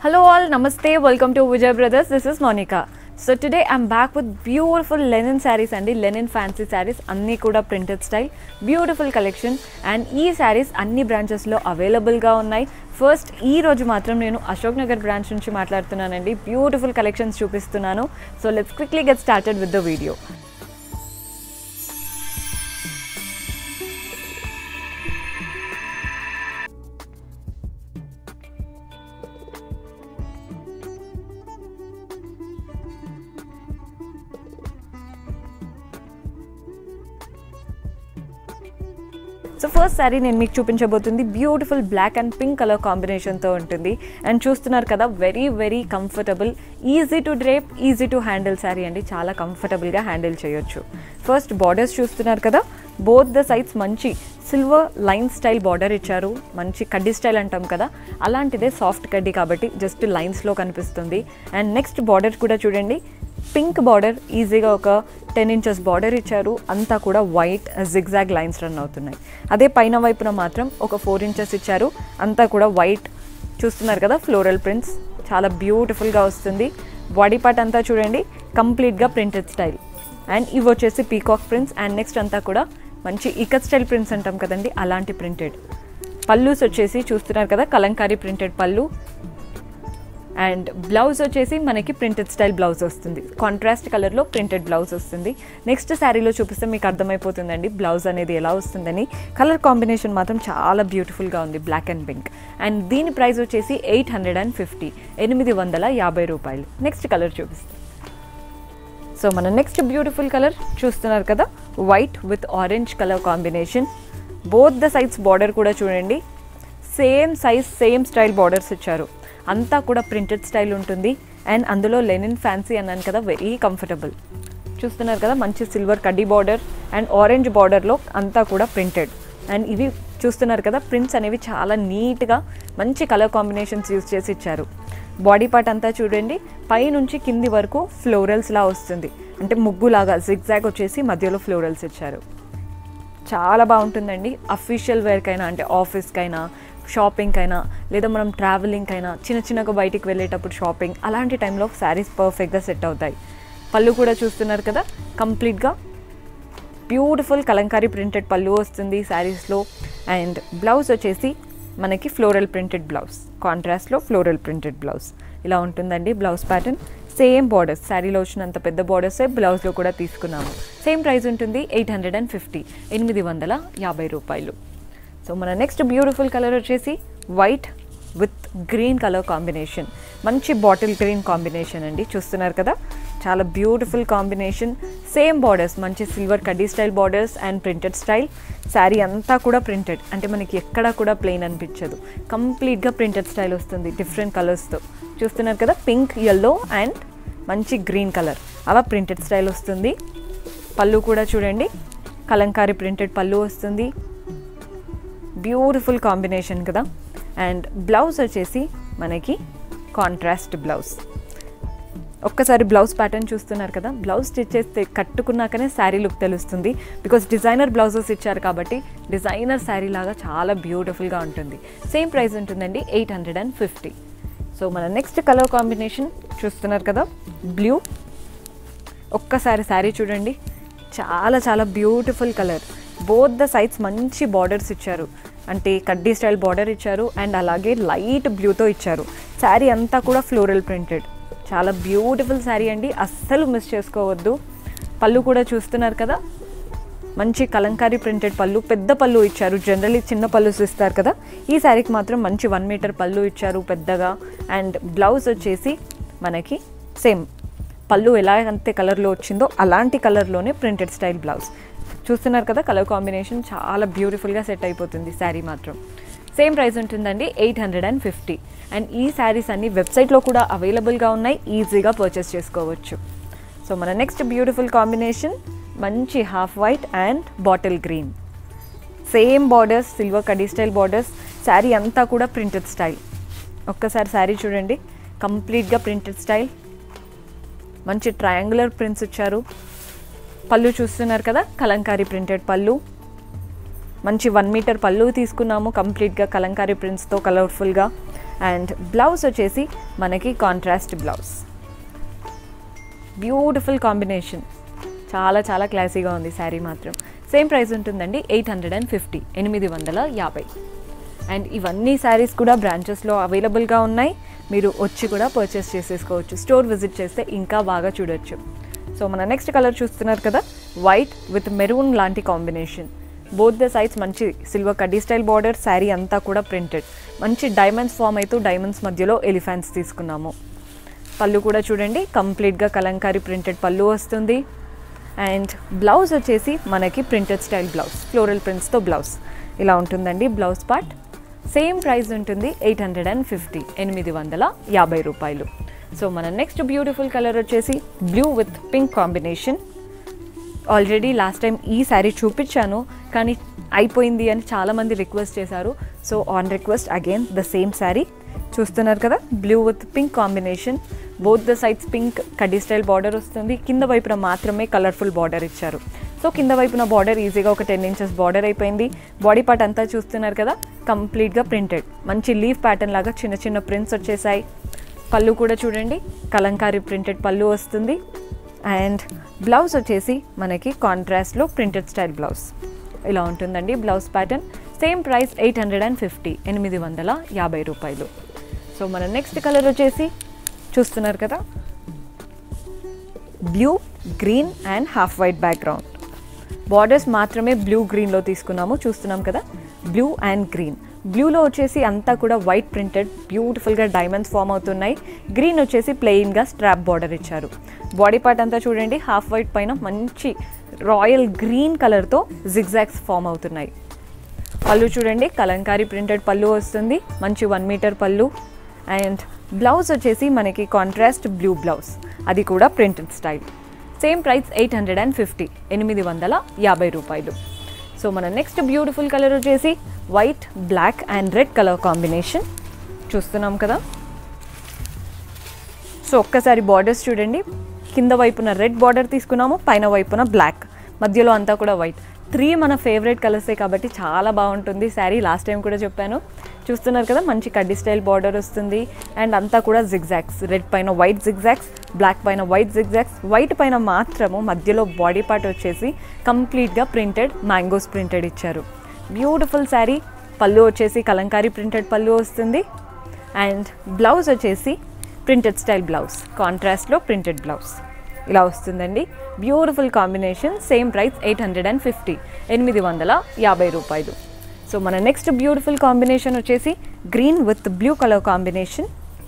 Hello all, namaste, welcome to Vijay Brothers. This is Monica. So today I'm back with beautiful linen saris అండి linen fancy saris అన్నీ కూడా printed style beautiful collection and ఈ శారీస్ అన్ని బ్రాంచెస్లో అవైలబుల్గా ఉన్నాయి first ఈ రోజు మాత్రం నేను అశోక్ నగర్ బ్రాంచ్ నుంచి మాట్లాడుతున్నానండి బ్యూటిఫుల్ కలెక్షన్స్ చూపిస్తున్నాను so let's quickly get started with the video so first sari నేను మీకు చూపించబోతుంది beautiful black and pink colour కాంబినేషన్తో ఉంటుంది అండ్ చూస్తున్నారు కదా very very comfortable easy to drape easy to handle sari అండి చాలా కంఫర్టబుల్గా హ్యాండిల్ చేయొచ్చు ఫస్ట్ బార్డర్స్ చూస్తున్నారు కదా బోత్ ద సైడ్స్ మంచి సిల్వర్ లైన్ స్టైల్ బార్డర్ ఇచ్చారు మంచి కడ్డీ స్టైల్ అంటాం కదా అలాంటిదే సాఫ్ట్ కడ్డీ కాబట్టి జస్ట్ లైన్స్లో కనిపిస్తుంది అండ్ నెక్స్ట్ బార్డర్ కూడా చూడండి పింక్ బార్డర్ ఈజీగా ఒక టెన్ ఇంచెస్ బార్డర్ ఇచ్చారు అంతా కూడా వైట్ జిగ్జాగ్ లైన్స్ రన్ అవుతున్నాయి అదే పైన వైపున మాత్రం ఒక ఫోర్ ఇంచెస్ ఇచ్చారు అంతా కూడా వైట్ చూస్తున్నారు కదా ఫ్లోరల్ ప్రింట్స్ చాలా బ్యూటిఫుల్గా వస్తుంది బాడీ పార్ట్ అంతా చూడండి కంప్లీట్గా ప్రింటెడ్ స్టైల్ అండ్ ఇవి వచ్చేసి పీకాక్ ప్రింట్స్ అండ్ నెక్స్ట్ అంతా కూడా మంచి ఇకత్ స్టైల్ ప్రింట్స్ అంటాం కదండి అలాంటి ప్రింటెడ్ పల్లూస్ వచ్చేసి చూస్తున్నారు కదా Kalamkari printed pallu and blouse వచ్చేసి మనకి ప్రింటెడ్ స్టైల్ బ్లౌజ్ వస్తుంది కాంట్రాస్ట్ కలర్లో ప్రింటెడ్ బ్లౌజ్ వస్తుంది నెక్స్ట్ శారీలో చూపిస్తే మీకు అర్థమైపోతుందండి బ్లౌజ్ అనేది ఎలా వస్తుందని కలర్ కాంబినేషన్ మాత్రం చాలా బ్యూటిఫుల్గా ఉంది బ్లాక్ అండ్ పింక్ అండ్ దీని ప్రైస్ వచ్చేసి ఎయిట్ హండ్రెడ్ అండ్ ఫిఫ్టీ ఎనిమిది వందల యాభై రూపాయలు నెక్స్ట్ కలర్ చూపిస్తాం సో మన నెక్స్ట్ బ్యూటిఫుల్ కలర్ చూస్తున్నారు కదా white with orange colour combination both the sides border కూడా చూడండి same size same style borders ఇచ్చారు అంతా కూడా ప్రింటెడ్ స్టైల్ ఉంటుంది అండ్ అందులో లెనిన్ ఫ్యాన్సీ అన్నాను కదా వెరీ కంఫర్టబుల్ చూస్తున్నారు కదా మంచి సిల్వర్ కడ్డీ బార్డర్ అండ్ ఆరెంజ్ బార్డర్లో అంతా కూడా ప్రింటెడ్ అండ్ ఇవి చూస్తున్నారు కదా ప్రింట్స్ అనేవి చాలా నీట్గా మంచి కలర్ కాంబినేషన్స్ యూస్ చేసి ఇచ్చారు బాడీ పార్ట్ అంతా చూడండి పై నుంచి కింది వరకు ఫ్లోరల్స్లా వస్తుంది అంటే ముగ్గులాగా జిగ్జాగ్ వచ్చేసి మధ్యలో ఫ్లోరల్స్ ఇచ్చారు చాలా బాగుంటుందండి అఫీషియల్ వేర్కైనా అంటే ఆఫీస్కైనా షాపింగ్ అయినా లేదా మనం ట్రావెలింగ్ అయినా చిన్న చిన్నగా బయటికి వెళ్ళేటప్పుడు షాపింగ్ అలాంటి టైంలో శారీస్ పర్ఫెక్ట్గా సెట్ అవుతాయి పళ్ళు కూడా చూస్తున్నారు కదా కంప్లీట్గా బ్యూటిఫుల్ కలంకారీ ప్రింటెడ్ పళ్ళు వస్తుంది శారీస్లో అండ్ బ్లౌజ్ వచ్చేసి మనకి ఫ్లోరల్ ప్రింటెడ్ బ్లౌజ్ కాంట్రాస్ట్లో ఫ్లోరల్ ప్రింటెడ్ బ్లౌజ్ ఇలా ఉంటుందండి బ్లౌజ్ ప్యాటర్న్ సేమ్ బార్డర్స్ శారీలో వచ్చినంత పెద్ద బార్డర్సే బ్లౌజ్లో కూడా తీసుకున్నాము సేమ్ ప్రైస్ ఉంటుంది ఎయిట్ హండ్రెడ్ అండ్ ఫిఫ్టీ ఎనిమిది వందల యాభై రూపాయలు సో మన నెక్స్ట్ బ్యూటిఫుల్ కలర్ వచ్చేసి white with green colour combination మంచి బాటిల్ గ్రీన్ కాంబినేషన్ అండి చూస్తున్నారు కదా చాలా బ్యూటిఫుల్ కాంబినేషన్ సేమ్ బార్డర్స్ మంచి సిల్వర్ కడ్డీ style borders and printed style sari అంతా కూడా ప్రింటెడ్ అంటే మనకి ఎక్కడా కూడా ప్లెయిన్ అనిపించదు కంప్లీట్గా ప్రింటెడ్ స్టైల్ వస్తుంది డిఫరెంట్ కలర్స్తో చూస్తున్నారు కదా పింక్ ఎల్లో అండ్ మంచి గ్రీన్ కలర్ అలా ప్రింటెడ్ స్టైల్ వస్తుంది పళ్ళు కూడా చూడండి కలంకారీ ప్రింటెడ్ పళ్ళు వస్తుంది బ్యూటిఫుల్ కాంబినేషన్ కదా అండ్ బ్లౌజ్ వచ్చేసి మనకి కాంట్రాస్ట్ బ్లౌజ్ ఒక్కసారి బ్లౌజ్ ప్యాటర్న్ చూస్తున్నారు కదా బ్లౌజ్ స్టిచ్ చేస్తే కట్టుకున్నాకనే శారీ లుక్ తెలుస్తుంది బికాస్ డిజైనర్ బ్లౌజెస్ ఇచ్చారు కాబట్టి డిజైనర్ శారీ లాగా చాలా బ్యూటిఫుల్గా ఉంటుంది సేమ్ ప్రైస్ ఉంటుందండి eight hundred and fifty so మన నెక్స్ట్ కలర్ కాంబినేషన్ చూస్తున్నారు కదా బ్లూ ఒక్కసారి శారీ చూడండి చాలా చాలా beautiful colour both the sides మంచి బార్డర్స్ ఇచ్చారు అంటే కడ్డీ స్టైల్ బార్డర్ ఇచ్చారు అండ్ అలాగే లైట్ బ్లూతో ఇచ్చారు శారీ అంతా కూడా ఫ్లోరల్ ప్రింటెడ్ చాలా బ్యూటిఫుల్ శారీ అండి అస్సలు మిస్ చేసుకోవద్దు పళ్ళు కూడా చూస్తున్నారు కదా మంచి కలంకారీ ప్రింటెడ్ పళ్ళు పెద్ద పళ్ళు ఇచ్చారు జనరల్లీ చిన్న పళ్ళు ఇస్తారు కదా ఈ శారీకి మాత్రం మంచి వన్ మీటర్ పళ్ళు ఇచ్చారు పెద్దగా అండ్ బ్లౌజ్ వచ్చేసి మనకి సేమ్ పళ్ళు ఎలా అంతే కలర్లో వచ్చిందో అలాంటి కలర్లోనే ప్రింటెడ్ స్టైల్ బ్లౌజ్ చూస్తున్నారు కదా కలర్ కాంబినేషన్ చాలా బ్యూటిఫుల్గా సెట్ అయిపోతుంది శారీ మాత్రం సేమ్ ప్రైస్ ఉంటుందండి eight hundred and fifty and ఈ శారీస్ అన్ని వెబ్సైట్లో కూడా అవైలబుల్గా ఉన్నాయి ఈజీగా పర్చేస్ చేసుకోవచ్చు సో మన నెక్స్ట్ బ్యూటిఫుల్ కాంబినేషన్ మంచి half white and bottle green same borders silver కడీ స్టైల్ బార్డర్స్ శారీ అంతా కూడా ప్రింటెడ్ స్టైల్ ఒక్కసారి శారీ చూడండి కంప్లీట్గా ప్రింటెడ్ స్టైల్ మంచి ట్రయాంగులర్ ప్రింట్స్ ఇచ్చారు పళ్ళు చూస్తున్నారు కదా కలంకారీ ప్రింటెడ్ పళ్ళు మంచి వన్ మీటర్ పళ్ళు తీసుకున్నాము కంప్లీట్గా కలంకారీ ప్రింట్స్తో కలర్ఫుల్గా అండ్ బ్లౌజ్ వచ్చేసి మనకి కాంట్రాస్ట్ బ్లౌజ్ బ్యూటిఫుల్ కాంబినేషన్ చాలా చాలా క్లాసీగా ఉంది శారీ మాత్రం సేమ్ ప్రైస్ ఉంటుందండి ఎయిట్ హండ్రెడ్ అండ్ ఫిఫ్టీ ఎనిమిది వందల యాభై అండ్ ఇవన్నీ శారీస్ కూడా బ్రాంచెస్లో అవైలబుల్గా ఉన్నాయి మీరు వచ్చి కూడా పర్చేస్ చేసేసుకోవచ్చు స్టోర్ విజిట్ చేస్తే ఇంకా బాగా చూడొచ్చు సో మన నెక్స్ట్ కలర్ చూస్తున్నారు కదా వైట్ విత్ మెరూన్ లాంటి కాంబినేషన్ బోత్ ద సైడ్స్ మంచి సిల్వర్ కడ్డీ స్టైల్ బార్డర్ శారీ అంతా కూడా ప్రింటెడ్ మంచి డైమండ్స్ ఫామ్ అవుతూ డైమండ్స్ మధ్యలో ఎలిఫెంట్స్ తీసుకున్నాము పళ్ళు కూడా చూడండి కంప్లీట్గా కలంకారీ ప్రింటెడ్ పళ్ళు వస్తుంది అండ్ బ్లౌజ్ వచ్చేసి మనకి ప్రింటెడ్ స్టైల్ బ్లౌజ్ ఫ్లోరల్ ప్రింట్స్తో బ్లౌజ్ ఇలా ఉంటుందండి బ్లౌజ్ పార్ట్ సేమ్ ప్రైస్ ఉంటుంది ఎయిట్ హండ్రెడ్ అండ్ ఫిఫ్టీ ఎనిమిది వందల యాభై రూపాయలు సో మన నెక్స్ట్ బ్యూటిఫుల్ కలర్ వచ్చేసి blue with pink combination already last time ఈ శారీ చూపించాను కానీ అయిపోయింది అని చాలామంది రిక్వెస్ట్ చేశారు so on request again the same sari చూస్తున్నారు కదా blue with pink combination both the sides pink కడ్డీ స్టైల్ బార్డర్ వస్తుంది కింద వైపున మాత్రమే కలర్ఫుల్ బార్డర్ ఇచ్చారు సో కింద వైపున బార్డర్ ఈజీగా ఒక టెన్ ఇంచెస్ బార్డర్ అయిపోయింది బాడీ పార్ట్ అంతా చూస్తున్నారు కదా కంప్లీట్గా ప్రింటెడ్ మంచి లీఫ్ ప్యాటర్న్ లాగా చిన్న చిన్న ప్రింట్స్ వచ్చేసాయి పళ్ళు కూడా చూడండి కలంకారీ ప్రింటెడ్ పళ్ళు వస్తుంది అండ్ బ్లౌజ్ వచ్చేసి మనకి కాంట్రాస్ట్లో ప్రింటెడ్ స్టైల్ బ్లౌజ్ ఇలా ఉంటుందండి blouse pattern same price eight hundred and fifty ఎనిమిది వందల యాభై రూపాయలు సో మన నెక్స్ట్ కలర్ వచ్చేసి చూస్తున్నారు కదా blue green and half white background borders మాత్రమే బ్లూ గ్రీన్లో తీసుకున్నాము చూస్తున్నాం కదా బ్లూ అండ్ గ్రీన్ బ్లూలో వచ్చేసి అంతా కూడా వైట్ ప్రింటెడ్ బ్యూటిఫుల్గా డైమండ్స్ ఫామ్ అవుతున్నాయి గ్రీన్ వచ్చేసి ప్లెయిన్గా స్ట్రాప్ బార్డర్ ఇచ్చారు బాడీ పార్ట్ అంతా చూడండి హాఫ్ వైట్ పైన మంచి రాయల్ గ్రీన్ కలర్తో జిగ్జాగ్స్ ఫామ్ అవుతున్నాయి పళ్ళు చూడండి కలంకారీ ప్రింటెడ్ పళ్ళు వస్తుంది మంచి one metre pallu and blouse వచ్చేసి మనకి కాంట్రాస్ట్ బ్లూ బ్లౌజ్ అది కూడా printed style same price eight hundred and fifty ఎనిమిది వందల యాభై రూపాయలు సో మన నెక్స్ట్ బ్యూటిఫుల్ కలర్ వచ్చేసి white black and red colour combination చూస్తున్నాం కదా సో ఒక్కసారి బార్డర్స్ చూడండి కింద వైపున రెడ్ బార్డర్ తీసుకున్నాము పైన వైపున బ్లాక్ మధ్యలో అంతా కూడా వైట్ త్రీ మన ఫేవరెట్ కలర్సే కాబట్టి చాలా బాగుంటుంది శారీ లాస్ట్ టైం కూడా చెప్పాను చూస్తున్నారు కదా మంచి కడ్డీ స్టైల్ బార్డర్ వస్తుంది అండ్ అంతా కూడా జిగ్జాక్స్ రెడ్ పైన వైట్ జిగ్జాక్స్ బ్లాక్ పైన వైట్ జిగ్జాక్స్ వైట్ పైన మాత్రము మధ్యలో బాడీ పార్ట్ వచ్చేసి కంప్లీట్గా ప్రింటెడ్ మ్యాంగోస్ ప్రింటెడ్ ఇచ్చారు బ్యూటిఫుల్ శారీ పళ్ళు వచ్చేసి కలంకారీ ప్రింటెడ్ పళ్ళు వస్తుంది అండ్ బ్లౌజ్ వచ్చేసి ప్రింటెడ్ స్టైల్ బ్లౌజ్ కాంట్రాస్ట్లో ప్రింటెడ్ బ్లౌజ్ ఇలా వస్తుందండి beautiful combination same price eight hundred and fifty ఎనిమిది వందల యాభై రూపాయలు సో మన నెక్స్ట్ బ్యూటిఫుల్ కాంబినేషన్ వచ్చేసి green with blue colour combination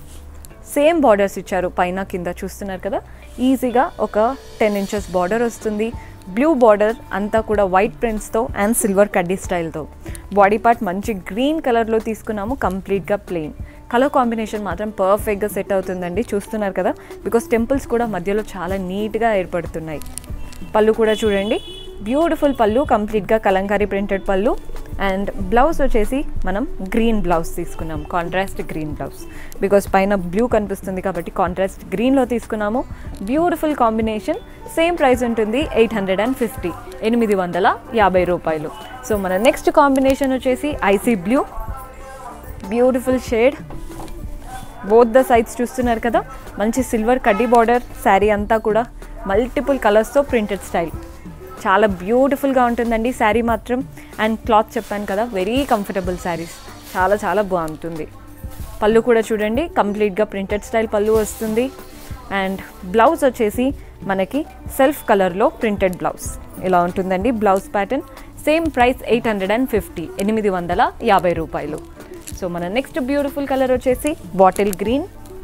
same borders ఇచ్చారు పైన కింద చూస్తున్నారు కదా ఈజీగా ఒక టెన్ ఇంచెస్ బార్డర్ వస్తుంది బ్లూ బార్డర్ అంతా కూడా వైట్ ప్రింట్స్తో అండ్ సిల్వర్ కడ్డీ స్టైల్తో బాడీ పార్ట్ మంచి గ్రీన్ కలర్లో తీసుకున్నాము కంప్లీట్గా ప్లెయిన్ కలర్ కాంబినేషన్ మాత్రం పర్ఫెక్ట్గా సెట్ అవుతుందండి చూస్తున్నారు కదా బికాస్ టెంపుల్స్ కూడా మధ్యలో చాలా నీట్గా ఏర్పడుతున్నాయి పళ్ళు కూడా చూడండి బ్యూటిఫుల్ పళ్ళు కంప్లీట్గా Kalamkari printed pallu and blouse వచ్చేసి మనం గ్రీన్ బ్లౌజ్ తీసుకున్నాం కాంట్రాస్ట్ గ్రీన్ బ్లౌజ్ బికాస్ పైన బ్లూ కనిపిస్తుంది కాబట్టి కాంట్రాస్ట్ గ్రీన్లో తీసుకున్నాము బ్యూటిఫుల్ కాంబినేషన్ సేమ్ ప్రైస్ ఉంటుంది ఎయిట్ హండ్రెడ్ అండ్ ఫిఫ్టీ ఎనిమిది వందల యాభై రూపాయలు సో మన నెక్స్ట్ కాంబినేషన్ వచ్చేసి icy blue beautiful shade both the sides చూస్తున్నారు కదా మంచి సిల్వర్ కడ్డీ బార్డర్ శారీ అంతా కూడా మల్టిపుల్ కలర్స్తో ప్రింటెడ్ స్టైల్ చాలా బ్యూటిఫుల్గా ఉంటుందండి శారీ మాత్రం అండ్ క్లాత్ చెప్పాను కదా వెరీ కంఫర్టబుల్ శారీస్ చాలా చాలా బాగుంటుంది పళ్ళు కూడా చూడండి కంప్లీట్గా ప్రింటెడ్ స్టైల్ పళ్ళు వస్తుంది అండ్ బ్లౌజ్ వచ్చేసి మనకి సెల్ఫ్ కలర్లో ప్రింటెడ్ బ్లౌజ్ ఇలా ఉంటుందండి blouse pattern same price eight hundred and fifty ఎనిమిది వందల యాభై రూపాయలు సో మన నెక్స్ట్ బ్యూటిఫుల్ కలర్ వచ్చేసి బాటిల్ గ్రీన్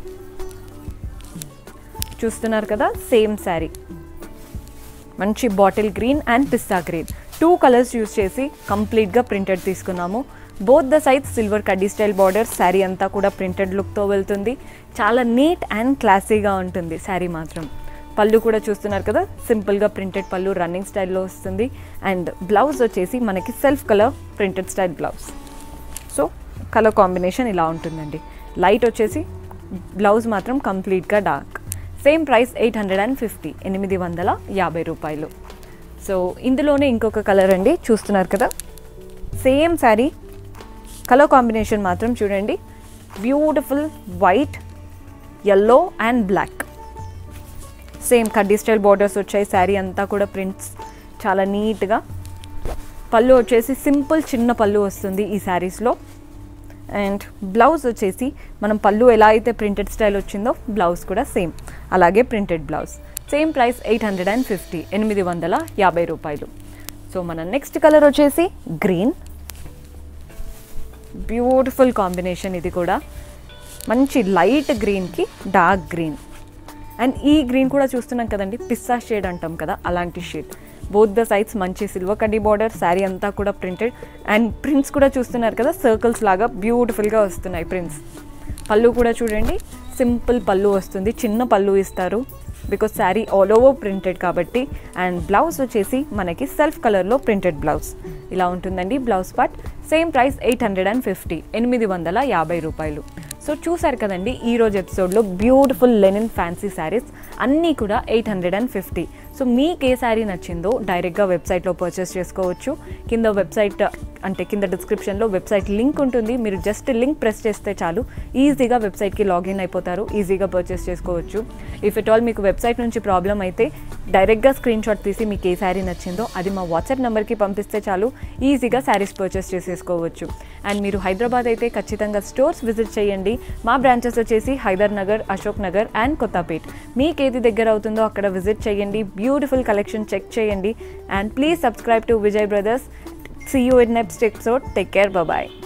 చూస్తున్నారు కదా సేమ్ శారీ మంచి బాటిల్ గ్రీన్ అండ్ పిస్తా గ్రీన్ టూ కలర్స్ యూస్ చేసి కంప్లీట్గా ప్రింటెడ్ తీసుకున్నాము బోత్ ద సైడ్స్ సిల్వర్ కడ్డీ స్టైల్ బార్డర్ శారీ అంతా కూడా ప్రింటెడ్ లుక్తో వెళ్తుంది చాలా నీట్ అండ్ క్లాసీగా ఉంటుంది శారీ మాత్రం పళ్ళు కూడా చూస్తున్నారు కదా సింపుల్గా ప్రింటెడ్ పళ్ళు రన్నింగ్ స్టైల్లో వస్తుంది అండ్ బ్లౌజ్ వచ్చేసి మనకి self colour printed style blouse so colour combination ఇలా ఉంటుందండి లైట్ వచ్చేసి బ్లౌజ్ మాత్రం కంప్లీట్గా dark same price eight hundred and fifty ఎనిమిది వందల యాభై రూపాయలు సో ఇందులోనే ఇంకొక కలర్ అండి చూస్తున్నారు కదా సేమ్ శారీ కలర్ కాంబినేషన్ మాత్రం చూడండి beautiful white yellow and black same కడ్డీ స్టైల్ బార్డర్స్ వచ్చాయి శారీ అంతా కూడా ప్రింట్స్ చాలా నీట్గా పళ్ళు వచ్చేసి సింపుల్ చిన్న పళ్ళు వస్తుంది ఈ శారీస్లో అండ్ బ్లౌజ్ వచ్చేసి మనం పళ్ళు ఎలా అయితే ప్రింటెడ్ స్టైల్ వచ్చిందో బ్లౌజ్ కూడా సేమ్ అలాగే printed blouse same price eight hundred and fifty ఎనిమిది వందల యాభై రూపాయలు సో మన నెక్స్ట్ కలర్ వచ్చేసి గ్రీన్ బ్యూటిఫుల్ కాంబినేషన్ ఇది కూడా మంచి లైట్ గ్రీన్కి డార్క్ గ్రీన్ అండ్ ఈ గ్రీన్ కూడా చూస్తున్నాం కదండి పిస్సా షేడ్ అంటాం కదా అలాంటి షేడ్ బోత్ ద సైడ్స్ మంచి సిల్వర్ కడ్డీ బార్డర్ శారీ అంతా కూడా ప్రింటెడ్ అండ్ ప్రింట్స్ కూడా చూస్తున్నారు కదా సర్కిల్స్ లాగా బ్యూటిఫుల్గా వస్తున్నాయి ప్రింట్స్ పళ్ళు కూడా చూడండి సింపుల్ పళ్ళు వస్తుంది చిన్న పళ్ళు ఇస్తారు because sari all over printed కాబట్టి అండ్ బ్లౌజ్ వచ్చేసి మనకి సెల్ఫ్ కలర్లో ప్రింటెడ్ బ్లౌజ్ ఇలా ఉంటుందండి blouse part same price eight hundred and fifty ఎనిమిది వందల యాభై రూపాయలు సో చూసారు కదండి ఈ రోజు ఎపిసోడ్లో బ్యూటిఫుల్ లెనిన్ ఫ్యాన్సీ శారీస్ అన్నీ కూడా eight hundred and fifty so మీకు ఏ శారీ నచ్చిందో డైరెక్ట్గా వెబ్సైట్లో పర్చేస్ చేసుకోవచ్చు కింద వెబ్సైట్ అంటే కింద డిస్క్రిప్షన్లో వెబ్సైట్ లింక్ ఉంటుంది మీరు జస్ట్ లింక్ ప్రెస్ చేస్తే చాలు ఈజీగా వెబ్సైట్కి లాగిన్ అయిపోతారు ఈజీగా పర్చేస్ చేసుకోవచ్చు ఇఫ్ ఇట్ ఆల్ మీకు వెబ్సైట్ నుంచి ప్రాబ్లం అయితే డైరెక్ట్గా స్క్రీన్ షాట్ తీసి మీకు ఏ శారీ నచ్చిందో అది మా వాట్సాప్ నెంబర్కి పంపిస్తే చాలు ఈజీగా శారీస్ పర్చేస్ చేసేసుకోవచ్చు అండ్ మీరు హైదరాబాద్ అయితే ఖచ్చితంగా స్టోర్స్ విజిట్ చేయండి మా బ్రాంచెస్ వచ్చేసి హైదర్ నగర్ అశోక్ నగర్ అండ్ కొత్తపేట్ మీకు ఏది దగ్గర అవుతుందో అక్కడ విజిట్ చేయండి బ్యూటిఫుల్ కలెక్షన్ చెక్ చేయండి and please subscribe to Vijay Brothers see you in next episode take care bye